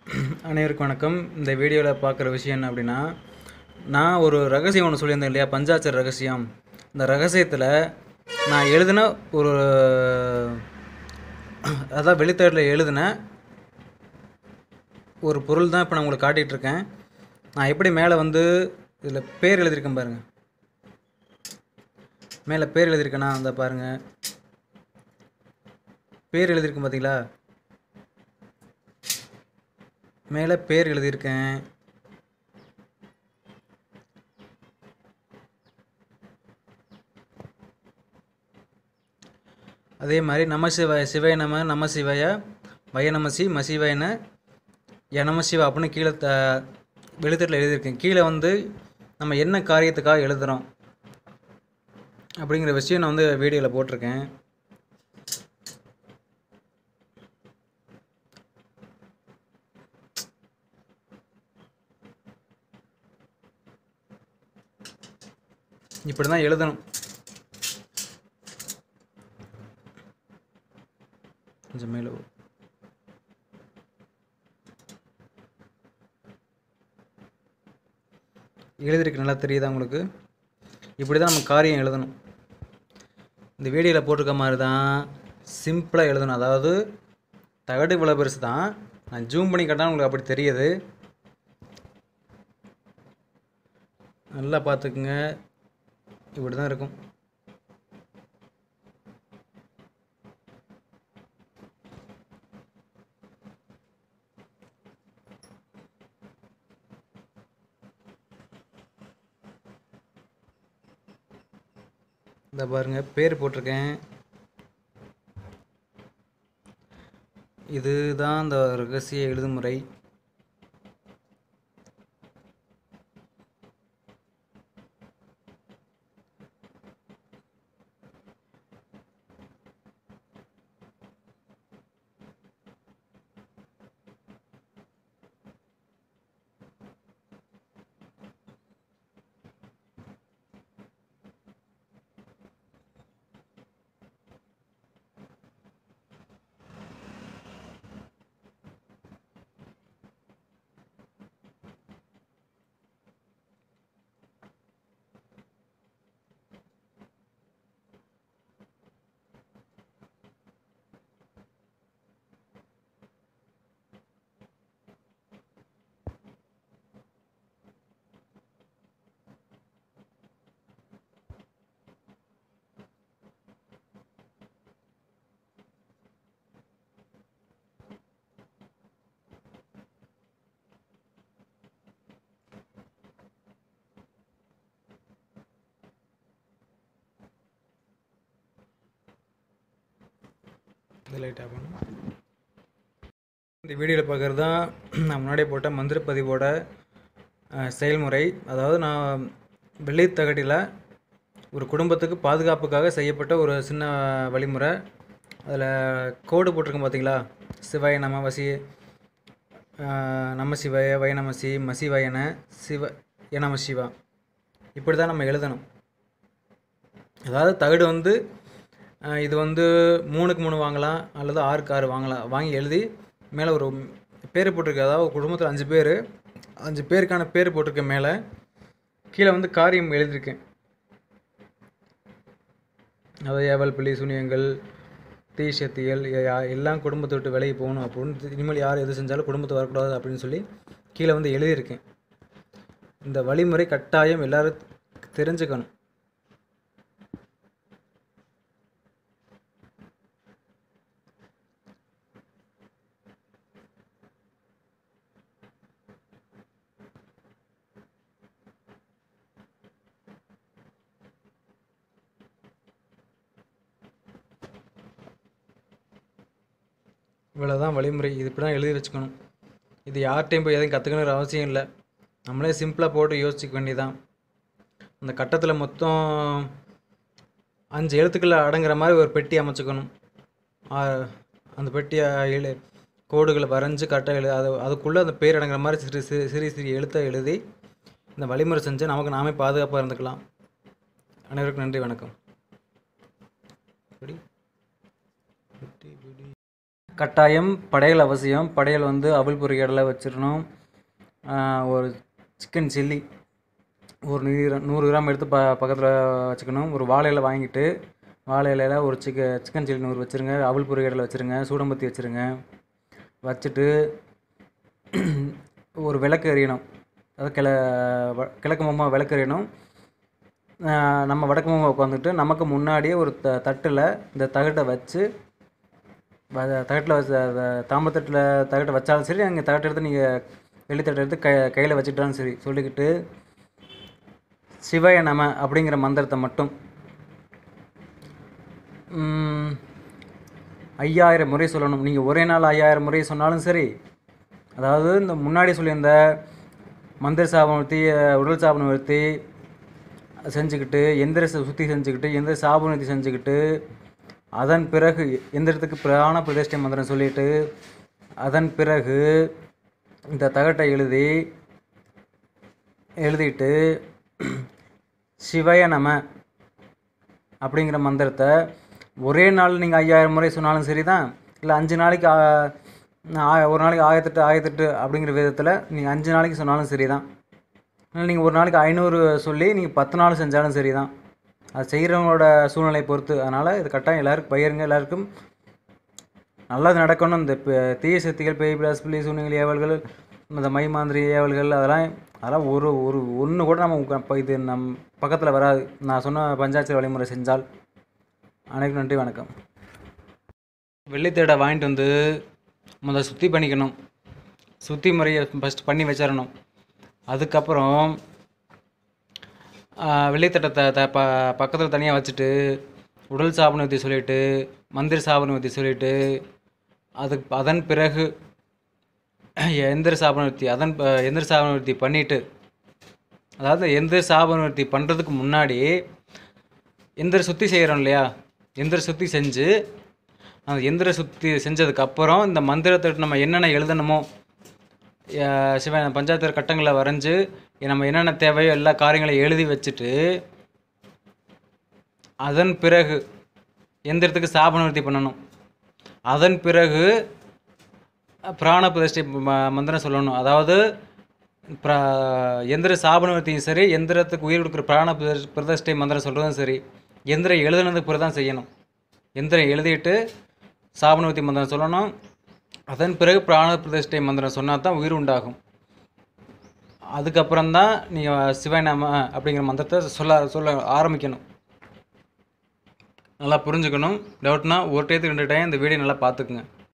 அனைவருக்கும் வணக்கம் இந்த வீடியோவில் பார்க்குற விஷயம் என்ன அப்படின்னா நான் ஒரு ரகசியம் ஒன்று சொல்லியிருந்தேன் இல்லையா பஞ்சாட்சர ரகசியம் இந்த ரகசியத்தில் நான் எழுதின ஒரு அதான் வெளித்தேடில் எழுதின ஒரு பொருள் தான் இப்போ நான் உங்களுக்கு காட்டிகிட்டு இருக்கேன் நான் எப்படி மேலே வந்து இதில் பேர் எழுதியிருக்கேன் பாருங்கள் மேலே பேர் எழுதியிருக்கேனா அந்த பாருங்கள் பேர் எழுதியிருக்கேன் பார்த்தீங்களா மேலே பேர் எழுதியிருக்கேன் அதே மாதிரி நம சிவாய சிவாய நம நம சிவாய வய நமசி மசிவாயன யநம சிவா அப்படின்னு கீழே த எழுத்துட்டில் எழுதியிருக்கேன் கீழே வந்து நம்ம என்ன காரியத்துக்காக எழுதுகிறோம் அப்படிங்கிற விஷயம் நான் வந்து வீடியோவில் போட்டிருக்கேன் இப்படி தான் எழுதணும் கொஞ்சம் மேலே வரும். எழுதிருக்கு நல்லா தெரியுதா உங்களுக்கு இப்படி தான் நம்ம காரியம் எழுதணும் இந்த வீடியோவில் போட்டிருக்க மாதிரி தான் சிம்பிளாக எழுதணும் அதாவது தகடு இவ்வளோ பெருசு தான் நான் ஜூம் பண்ணி கட்டால் உங்களுக்கு அப்படி தெரியுது நல்லா பார்த்துக்குங்க இப்படி தான் இருக்கும் இந்த பாருங்க பேர் போட்டிருக்கேன் இதுதான் இந்த ரகசிய எழுதுமுறை இது லைட்டாக பண்ணும் இந்த வீடியோவில் பார்க்குறது தான் நான் முன்னாடியே போட்ட மந்திர பதிவோட அஹ், செயல்முறை அதாவது நான் வெள்ளித்தகட்டில் ஒரு குடும்பத்துக்கு பாதுகாப்புக்காக செய்யப்பட்ட ஒரு சின்ன வழிமுறை அதில் கோடு போட்டிருக்கேன் பார்த்தீங்களா சிவாய நம வசி அஹ், நம சிவாய வய நமசி மசிவாயன சிவ எனம சிவா இப்படி தான் நம்ம எழுதணும் அதாவது தகடு வந்து அஹ், இது வந்து மூணுக்கு மூணு வாங்கலாம் அல்லது ஆறுக்கு ஆறு வாங்கலாம் வாங்கி எழுதி மேலே ஒரு பேர் போட்டிருக்கு அதாவது ஒரு குடும்பத்தில் அஞ்சு பேர் அஞ்சு பேருக்கான பேர் போட்டிருக்கேன் மேலே கீழே வந்து காரியம் எழுதியிருக்கேன் அதாவது ஏவல் பிள்ளை சுனியங்கள் தீ சக்திகள் எ- யா- எல்லாம் குடும்பத்தை விட்டு விலகி போகணும் அப்படின்னு இனிமேல் யார் எது செஞ்சாலும் குடும்பத்தை வரக்கூடாது அப்படின்னு சொல்லி கீழே வந்து எழுதியிருக்கேன் இந்த வழிமுறை கட்டாயம் எல்லாரும் தெரிஞ்சுக்கணும் இவ்வளோ தான் வழிமுறை இது இப்படி தான் எழுதி வச்சுக்கணும் இது யார்கிட்டையும் போய் எதையும் கற்றுக்கணுங்கிற அவசியம் இல்லை நம்மளே சிம்பிளாக போட்டு யோசிச்சுக்க வேண்டியதான் அந்த கட்டத்தில் மொத்தம் அஞ்சு எழுத்துக்களை அடங்குற மாதிரி ஒரு பெட்டி அமைச்சுக்கணும் ஆ, அந்த பெட்டியை எழு கோடுகளை வரைஞ்சி கரெக்டாக எழுதி அது அதுக்குள்ளே அந்த பேர் அடங்குற மாதிரி சிறு சிறு சிறு சிறு எழுத்தை எழுதி இந்த வழிமுறை செஞ்சு நமக்கு நாமே பாதுகாப்பாக இருந்துக்கலாம் அனைவருக்கும் நன்றி வணக்கம் கட்டாயம் படையல் அவசியம் படையல் வந்து அவல் பொரி கடலை வச்சிடணும் ஆஹ் ஒரு சிக்கன் சில்லி ஒரு நூறு நூறு கிராம் எடுத்து ப பக்கத்தில் வச்சுக்கணும் ஒரு வாழை இலை வாங்கிட்டு வாழை இலையில ஒரு சிக்க சிக்கன் சில்லி நூறு வச்சுருங்க அவல் பொரி கடலை வச்சுருங்க சூடம்பத்தி வச்சுருங்க வச்சுட்டு ஒரு விளக்கு எறியணும் அதாவது கிழ வ- கிழக்கு முகமாக விளக்கு எறியணும் ஆஹ் நம்ம வடக்கு முகமாக உட்காந்துட்டு நமக்கு முன்னாடியே ஒரு த தட்டில் இந்த தகட்டை வச்சு வ- தகட்டில் வச்ச அத- தாம்பத்தட்டில் தகட்டை வச்சாலும் சரி அங்கே தகட்டை எடுத்து நீங்கள் வெள்ளித்தட்டை எடுத்து க கையில் வச்சுட்டாலும் சரி சொல்லிக்கிட்டு சிவய நம அப்படிங்கிற மந்திரத்தை மட்டும் ம், ஐயாயிரம் முறை சொல்லணும் நீங்கள் ஒரே நாள் ஐயாயிரம் முறை சொன்னாலும் சரி அதாவது இந்த முன்னாடி சொல்லியிருந்த மந்திர சாபம் நிறுத்தி உடல் சாபம் நிறுத்தி செஞ்சுக்கிட்டு எந்திர சு- சுத்தி செஞ்சுக்கிட்டு எந்திர சாபம் நிறுத்தி செஞ்சுக்கிட்டு அதன் பிறகு எந்திரத்துக்கு பிராண பிரதிஷ்டை மந்திரம் சொல்லிட்டு அதன் பிறகு இந்த தகட்டை எழுதி எழுதிட்டு சிவய நம அப்படிங்கிற மந்திரத்தை ஒரே நாள் நீங்கள் ஐயாயிரம் முறை சொன்னாலும் சரி தான் இல்லை அஞ்சு நாளைக்கு ஆ- ஆ- ஒரு நாளைக்கு ஆயிரத்தெட்டு ஆயிரத்தெட்டு அப்படிங்கிற விதத்தில் நீங்கள் அஞ்சு நாளைக்கு சொன்னாலும் சரி தான் இல்லை நீங்கள் ஒரு நாளைக்கு ஐநூறு சொல்லி நீங்கள் பத்து நாள் செஞ்சாலும் சரி தான் அது செய்கிறவங்களோட சூழ்நிலை பொறுத்து அதனால் இது கட்டாயம் எல்லாருக்கும் பயிருங்க எல்லாருக்கும் நல்லது நடக்கணும் இந்த ப- தீய சக்திகள் பேய் பிளாஸ் பிள்ளை சூழ்நிலை ஏவல்கள் இந்த மை மாந்திரி ஏவல்கள் அதெல்லாம் அதெல்லாம் ஒரு ஒரு ஒன்று கூட நம்ம உக்க- இப்ப இது நம் பக்கத்தில் வராது நான் சொன்ன பஞ்சாட்சி வழிமுறை செஞ்சால் அனைவருக்கும் நன்றி வணக்கம் வெள்ளித்தேடை வாங்கிட்டு வந்து முதல்ல சுத்தி பண்ணிக்கணும் சுத்தி முறையை ஃபஸ்ட் பண்ணி வச்சிடணும் அதுக்கப்புறம் வெள்ளித்தட்டத்தை த ப பக்கத்தில் தனியாக வச்சுட்டு உடல் சாபனை பற்றி சொல்லிட்டு மந்திர சாபனை பற்றி சொல்லிட்டு அதுக்கு அதன் பிறகு எந்திர சாபனவர்த்தி அதன் ப- எந்திர சாபனவர்த்தி பண்ணிட்டு அதாவது எந்திர சாபனவர்த்தி பண்ணுறதுக்கு முன்னாடி எந்திர சுத்தி செய்கிறோம் இல்லையா எந்திர சுத்தி செஞ்சு அந்த எந்திர சுத்தி செஞ்சதுக்கு அப்புறம் இந்த மந்திரத்தை நம்ம என்னென்ன எழுதணுமோ அஹ் சிவன் பஞ்சாயத்து கட்டங்களை வரைஞ்சு நம்ம என்னென்ன தேவையோ எல்லா காரியங்களையும் எழுதி வச்சுட்டு அதன் பிறகு எந்திரத்துக்கு சாபனவர்த்தி பண்ணணும் அதன் பிறகு பிராண பிரதிஷ்டை ம- மந்திரம் சொல்லணும் அதாவது பிர எந்திர சாபனவர்த்தியும் சரி எந்திரத்துக்கு உயிர் கொடுக்குற பிராண பிரதி- பிரதிஷ்டை மந்திரம் சொல்கிறதும் சரி எந்திரம் எழுதுனதுக்கு பிறகு தான் செய்யணும் எந்திரம் எழுதிட்டு சாபனவர்த்தி மந்திரம் சொல்லணும் அதன் பிறகு பிராண பிரதிஷ்டை மந்திரம் சொன்னால் தான் உயிர் உண்டாகும் அதுக்கப்புறம் தான் நீங்கள் சிவநாம அப்படிங்கிற மந்திரத்தை சொல்ல சொல்ல ஆரம்பிக்கணும் நல்லா புரிஞ்சுக்கணும் டவுட்னா ஒரு டயத்துக்கு ரெண்டு டைம் இந்த வீடியோ நல்லா பார்த்துக்குங்க